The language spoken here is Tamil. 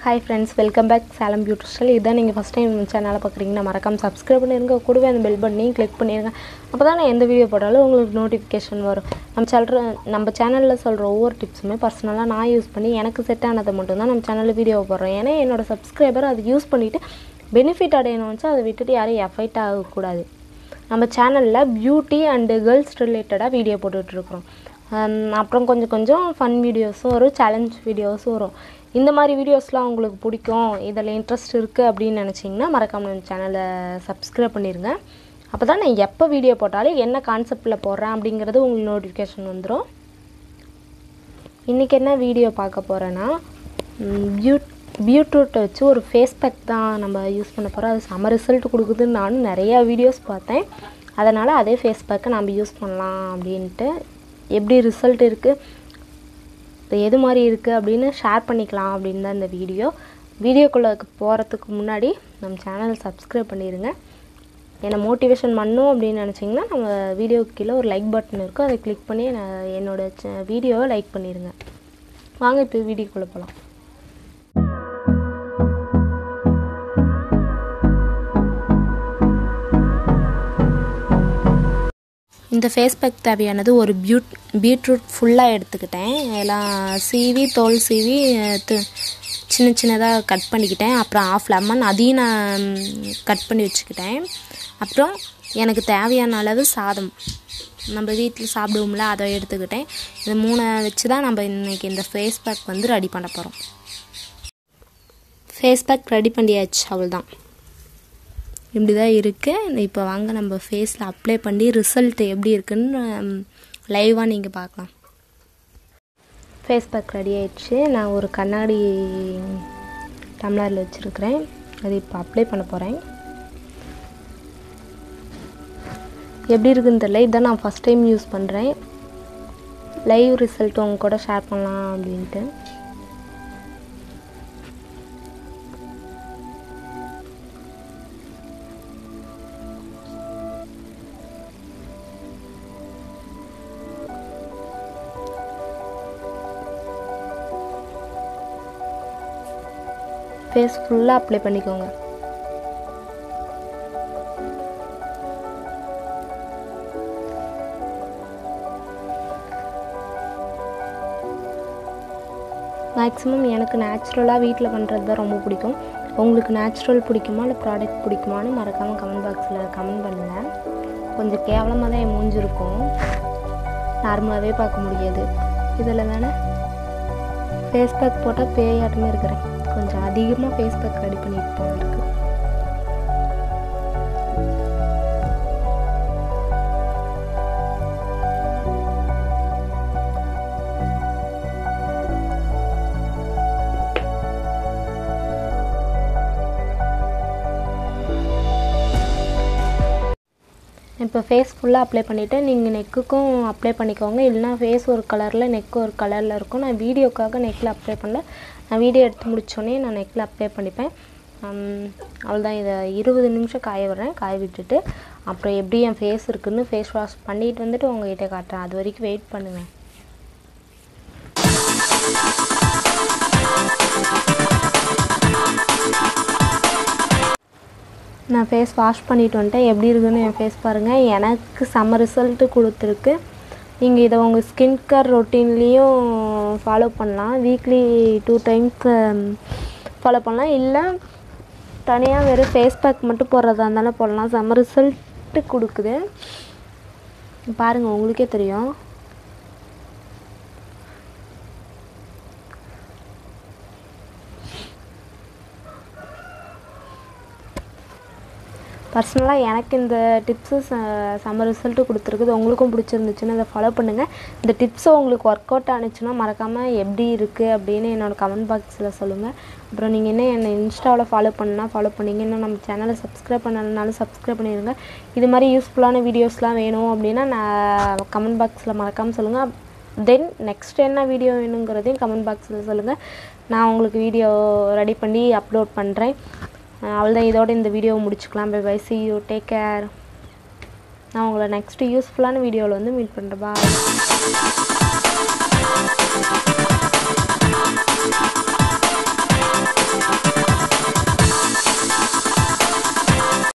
hi friends welcome back Salem beautician இதான் நீங்கள் ஃபஸ்ட் டைம் சேனலை பார்க்குறீங்கன்னா மறக்காம சப்ஸ்கிரைப் பண்ணிருங்க கூடவே அந்த பெல் பட்டனையும் கிளிக் பண்ணிடுங்க அப்போ தான் நான் எந்த வீடியோ போட்டாலும் உங்களுக்கு நோட்டிஃபிகேஷன் வரும் நம்ம சொல்கிற நம்ம சேனலில் சொல்கிற ஒவ்வொரு டிப்ஸுமே பர்சனலாக நான் யூஸ் பண்ணி எனக்கு செட் ஆனதை மட்டும்தான் நம்ம சேனலில் வீடியோ போடுறோம் ஏன்னா என்னோடய சப்ஸ்கிரைபர் அதை யூஸ் பண்ணிவிட்டு பெனிஃபிட் அடையணும்னு அதை விட்டுட்டு யாரும் எஃபைட் ஆகக்கூடாது நம்ம சேனலில் பியூட்டி அண்டு கேர்ள்ஸ் ரிலேட்டடாக வீடியோ போட்டுட்ருக்குறோம் அப்புறம் கொஞ்சம் கொஞ்சம் ஃபன் வீடியோஸும் வரும் சேலஞ்ச் வீடியோஸும் வரும் இந்த மாதிரி வீடியோஸ்லாம் உங்களுக்கு பிடிக்கும் இதில் இன்ட்ரெஸ்ட் இருக்குது அப்படின்னு நினச்சிங்கன்னா மறக்காம நம்ம சேனலை சப்ஸ்கிரைப் பண்ணிடுங்க அப்போ தான் நான் எப்போ வீடியோ போட்டாலும் என்ன கான்செப்டில் போடுறேன் அப்படிங்கிறது உங்களுக்கு நோட்டிஃபிகேஷன் வந்துடும் இன்றைக்கி என்ன வீடியோ பார்க்க போகிறேன்னா பியூட் பியூட்ரூட்டை வச்சு ஒரு ஃபேஸ் பேக் தான் நம்ம யூஸ் பண்ண போகிறோம் அது செம ரிசல்ட் கொடுக்குதுன்னு நானும் நிறையா வீடியோஸ் பார்த்தேன் அதனால் அதே ஃபேஸ் பேக்கை நம்ம யூஸ் பண்ணலாம் அப்படின்ட்டு எப்படி ரிசல்ட் இருக்குது இது எது மாதிரி இருக்குது அப்படின்னு ஷேர் பண்ணிக்கலாம் அப்படின்னு தான் இந்த வீடியோ வீடியோக்குள்ளே போகிறதுக்கு முன்னாடி நம்ம சேனலை சப்ஸ்கிரைப் பண்ணிடுங்க என்னை மோட்டிவேஷன் பண்ணும் அப்படின்னு நினச்சிங்கன்னா நம்ம வீடியோக்கு கீழே ஒரு லைக் பட்டன் இருக்கும் அதை கிளிக் பண்ணி நான் என்னோடய வீடியோவை லைக் பண்ணிடுங்க வாங்க இப்போ வீடியோக்குள்ளே போகலாம் இந்த ஃபேஸ் பேக் தேவையானது ஒரு பியூட் பீட்ரூட் ஃபுல்லாக எடுத்துக்கிட்டேன் எல்லாம் சீவி தோல் சீவி து- சின்ன சின்னதாக கட் பண்ணிக்கிட்டேன் அப்புறம் ஆஃப் லெமன் அதையும் நான் கட் பண்ணி வச்சுக்கிட்டேன் அப்புறம் எனக்கு தேவையான அளவு சாதம் நம்ம வீட்டில் சாப்பிடுவோம்ல அதை எடுத்துக்கிட்டேன் இந்த மூணை வச்சு தான் நம்ம இன்றைக்கி இந்த ஃபேஸ் பேக் வந்து ரெடி பண்ண போகிறோம் ஃபேஸ் பேக் ரெடி பண்ணியாச்சு அவ்வளோதான் இப்படி தான் இருக்குது இப்போ வாங்க நம்ம ஃபேஸில் அப்ளை பண்ணி ரிசல்ட் எப்படி இருக்குன்னு லைவாக நீங்கள் பார்க்கலாம் ஃபேஸ் பேக் ரெடி ஆயிடுச்சு நான் ஒரு கண்ணாடி டம்ளரில் வச்சுருக்கிறேன் அது இப்போ அப்ளை பண்ண போகிறேன் எப்படி இருக்குன்னு தெரியல இதான் நான் ஃபஸ்ட் டைம் யூஸ் பண்ணுறேன் லைவ் ரிசல்ட் உங்க கூட ஷேர் பண்ணலாம் அப்படின்ட்டு ஃபேஸ் ஃபுல்லாக அப்ளை பண்ணிக்கோங்க மேக்ஸிமம் எனக்கு நேச்சுரலாக வீட்டில் பண்ணுறது தான் ரொம்ப பிடிக்கும் உங்களுக்கு நேச்சுரல் பிடிக்குமா இல்லை ப்ராடக்ட் பிடிக்குமான்னு மறக்காமல் கமெண்ட் பாக்ஸில் கமெண்ட் பண்ணுங்கள் கொஞ்சம் கேவலமாக தான் என் மூஞ்சி இருக்கும் நார்மலாகவே பார்க்க முடியாது இதில் தானே ஃபேஸ் பேக் போட்டால் பேயாட்டமே இருக்கிறேன் கொஞ்சம் அதிகமாக ஃபேஸ் பேக் ரெடி பண்ணிட்டு போல இருக்கு இப்போ ஃபேஸ் ஃபுல்லாக அப்ளை பண்ணிவிட்டு நீங்கள் நெக்குக்கும் அப்ளை பண்ணிக்கோங்க இல்லைனா ஃபேஸ் ஒரு கலரில் நெக் ஒரு கலரில் இருக்கும் நான் வீடியோக்காக நெக்கில் அப்ளை பண்ணல நான் வீடியோ எடுத்து முடிச்சோடனே நான் நெக்கில் அப்ளை பண்ணிப்பேன் அவ்வளோதான் இதை இருபது நிமிஷம் காய விடுறேன் காய விட்டுட்டு அப்புறம் எப்படி என் ஃபேஸ் இருக்குன்னு ஃபேஸ் வாஷ் பண்ணிட்டு வந்துட்டு உங்ககிட்ட காட்டுறேன் அது வரைக்கும் வெயிட் பண்ணுங்கள் நான் ஃபேஸ் வாஷ் பண்ணிட்டு வந்துட்டேன் எப்படி இருக்குன்னு என் ஃபேஸ் பாருங்கள் எனக்கு செம்ம ரிசல்ட்டு கொடுத்துருக்கு நீங்கள் இதை உங்கள் ஸ்கின் கேர் ரொட்டீன்லேயும் ஃபாலோ பண்ணலாம் வீக்லி டூ டைம்ஸ் ஃபாலோ பண்ணலாம் இல்லை தனியாக வெறும் ஃபேஸ் பேக் மட்டும் போடுறதா இருந்தாலும் போடலாம் செம்ம ரிசல்ட்டு கொடுக்குது பாருங்கள் உங்களுக்கே தெரியும் பர்சனலாக எனக்கு இந்த டிப்ஸு செம்ம ரிசல்ட்டு கொடுத்துருக்குது உங்களுக்கும் பிடிச்சிருந்துச்சுன்னா அதை ஃபாலோ பண்ணுங்கள் இந்த டிப்ஸை உங்களுக்கு ஒர்க் அவுட் ஆனிச்சுன்னா மறக்காமல் எப்படி இருக்குது அப்படின்னு என்னோடய கமெண்ட் பாக்ஸில் சொல்லுங்கள் அப்புறம் நீங்கள் என்ன என்னை இன்ஸ்டாவில் ஃபாலோ பண்ணால் ஃபாலோ பண்ணிங்க இன்னும் நம்ம சேனலை சப்ஸ்கிரைப் பண்ணலனாலும் சப்ஸ்கிரைப் பண்ணிடுங்க இது மாதிரி யூஸ்ஃபுல்லான வீடியோஸ்லாம் வேணும் அப்படின்னா நான் கமெண்ட் பாக்ஸில் மறக்காமல் சொல்லுங்கள் தென் நெக்ஸ்ட் என்ன வீடியோ வேணுங்கிறதையும் கமெண்ட் பாக்ஸில் சொல்லுங்கள் நான் உங்களுக்கு வீடியோ ரெடி பண்ணி அப்லோட் பண்ணுறேன் அவ்வளோதான் இதோட இந்த வீடியோவை முடிச்சுக்கலாம் bye bye see you take care நான் உங்களை நெக்ஸ்ட்டு யூஸ்ஃபுல்லான வீடியோவில் வந்து மீட் பண்ணுறேன் பாய்